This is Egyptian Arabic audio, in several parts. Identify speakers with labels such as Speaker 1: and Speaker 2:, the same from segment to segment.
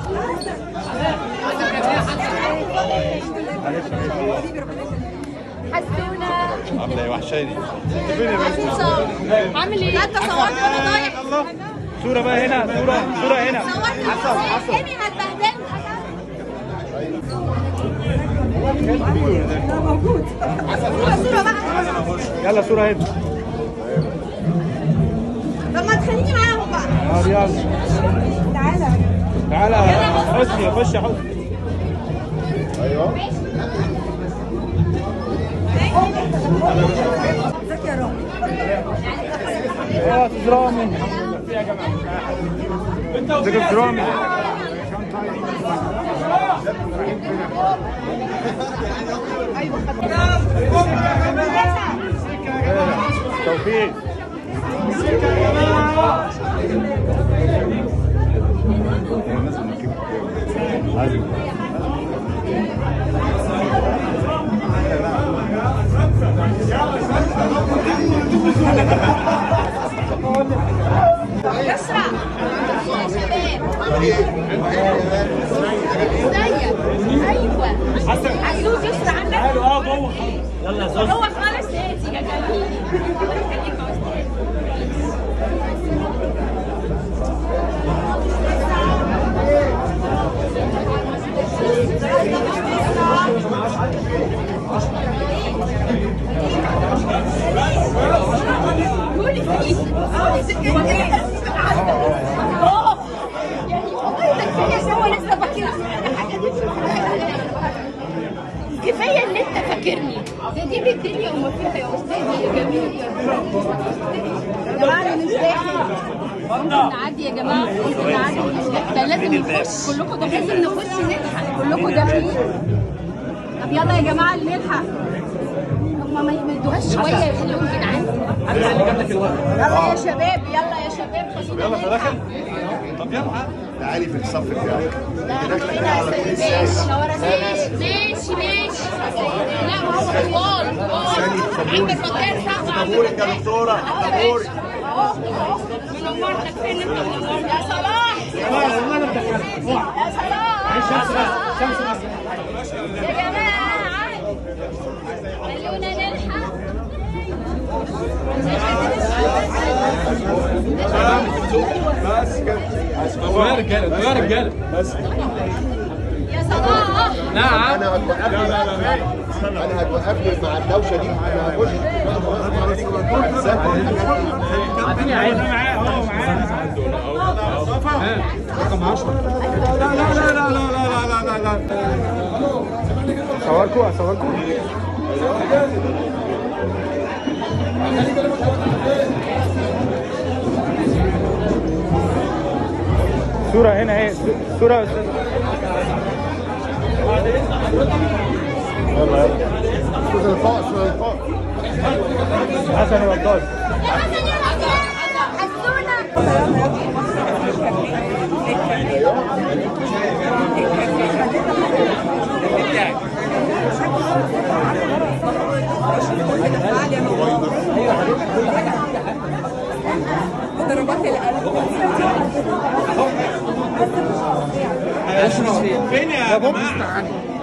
Speaker 1: حسونا
Speaker 2: عامله ايه وحشاني انت فين يا بنت
Speaker 1: عامل ايه؟ انت صورت وانا ضايع
Speaker 2: الله صوره بقى هنا صوره صوره هنا
Speaker 1: صورت
Speaker 2: حسن حسن
Speaker 1: هاني هتبهدلني صورة بقى
Speaker 2: يلا صوره هنا
Speaker 1: طب ما تخليني معاهم بقى
Speaker 2: طب يلا
Speaker 1: تعالى
Speaker 2: تعالى حسني خش يا حسني
Speaker 1: ازيك يا رامي
Speaker 2: يا استاذ رامي ازيك يا استاذ رامي توفيق
Speaker 1: يسرع ازيك ايوه
Speaker 2: حسن
Speaker 1: عزوز يسرع عندك
Speaker 2: تعالوا اه جوه يلا يا زوز
Speaker 1: هو خالص هاتي يا جميل خليك يا أستاذ. قولي فيه. قولي سكة. آه. يعني والله تكفية هو لسه فاكر حاجة دي. كفايه ان انت فاكرني ده دي بالدنيا وما فيها يا استاذي يا جميل يا جماعه انا مش داخل ممكن نعدي يا جماعه ممكن نعدي مش داخل ده لازم نخش كلكم ده لازم نخش نلحق كلكم داخلين طب يلا يا جماعه اللي نلحق هما ما يمدوهاش شويه يخلوهم جدعان يلا يا شباب يلا يا شباب خلينا
Speaker 2: يلا
Speaker 1: نلحق.
Speaker 2: داخل طب يلا
Speaker 3: تعالي في الصف بتاعك
Speaker 1: لا ماشي ماشي ماشي لا ما هو طوال طوال عندك مكان صعب
Speaker 3: طابورك يا دكتوره طابورك
Speaker 1: منورتك فين انت منورتك يا صلاح يا صلاح يا جماعة خلونا نلحق
Speaker 2: بس كده يا رجاله يا رجاله بس
Speaker 1: يا صلاح
Speaker 2: نعم
Speaker 3: انا هتوقفني انا هتوقفني مع الدوشه دي انا هخش
Speaker 2: عايزين عايز معاه اهو معاه رقم 10 لا لا لا لا لا لا لا لا لا صوركوا اصوركوا صورة هنا اهي صورة يا استاذ يلا يلا
Speaker 3: شوف الفوق شوف الفوق
Speaker 2: حسن وقاص
Speaker 1: يا حسن يا حسن حسونا
Speaker 2: فين يا جماعة؟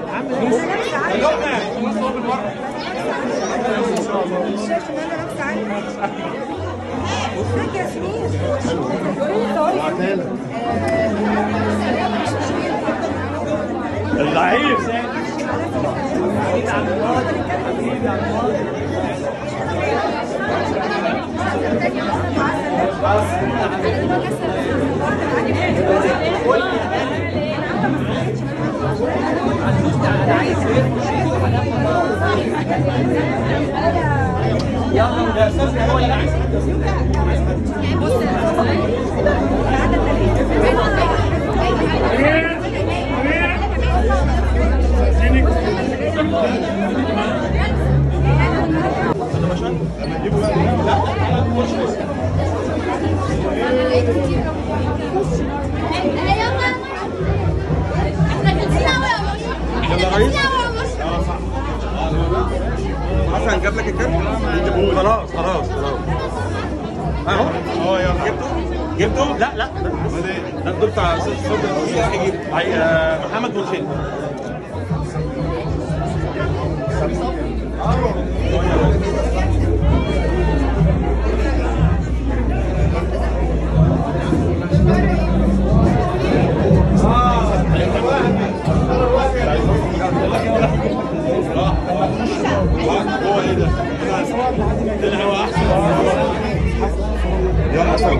Speaker 2: اللعيب
Speaker 1: يلا احنا جالسين قوي يا مصر احنا جالسين قوي يا مصر
Speaker 4: حسن جاب لك الكارت؟ خلاص خلاص خلاص اهو
Speaker 2: اه يلا
Speaker 4: جبته؟ جبته؟ لا لا لا ده بتاع استاذ صدر هيجيب محمد بوتشيل هو ايه ده؟ طلع هو احسن
Speaker 2: يلا صوت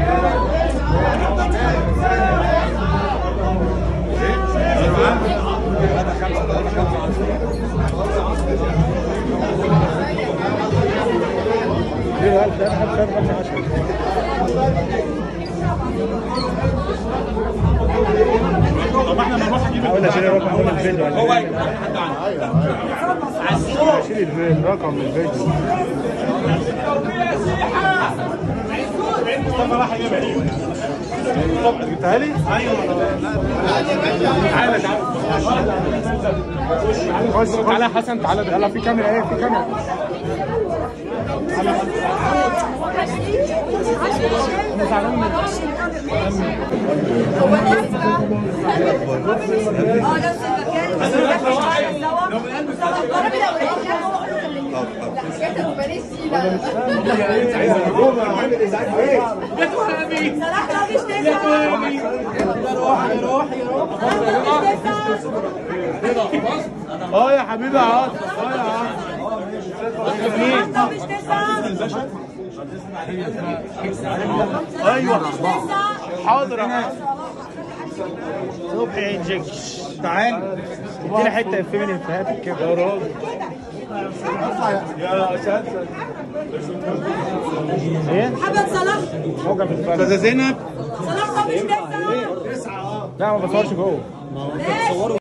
Speaker 2: ليه الف ده انا حد خد 15
Speaker 4: طب احنا نروح نجيب
Speaker 2: حاول اشيل الرقم اول الفيديو
Speaker 4: هو
Speaker 2: ولا
Speaker 4: ايه؟ حد عنده
Speaker 2: اشيل الفيديو الرقم من الفيديو
Speaker 4: مصطفى راح يجيبها ايه؟
Speaker 2: جبتها لي؟
Speaker 4: ايوه تعالى تعالى
Speaker 2: خش تعالى يا حسن تعالى يلا في كاميرا ايه في كاميرا انا زعلان منك اه يا حبيبي يا عاطف اه يا عاطف ايوه حاضر يا عاطف صبحي انجكش تعال ادينا حته في من انفهاتك كده يا راجل يا اساتذه ايه؟
Speaker 5: محمد صلاح
Speaker 2: موجة في الفرق
Speaker 4: استاذه زينب
Speaker 5: صلاح طب مش تسعة
Speaker 2: لا ما بصورش جوه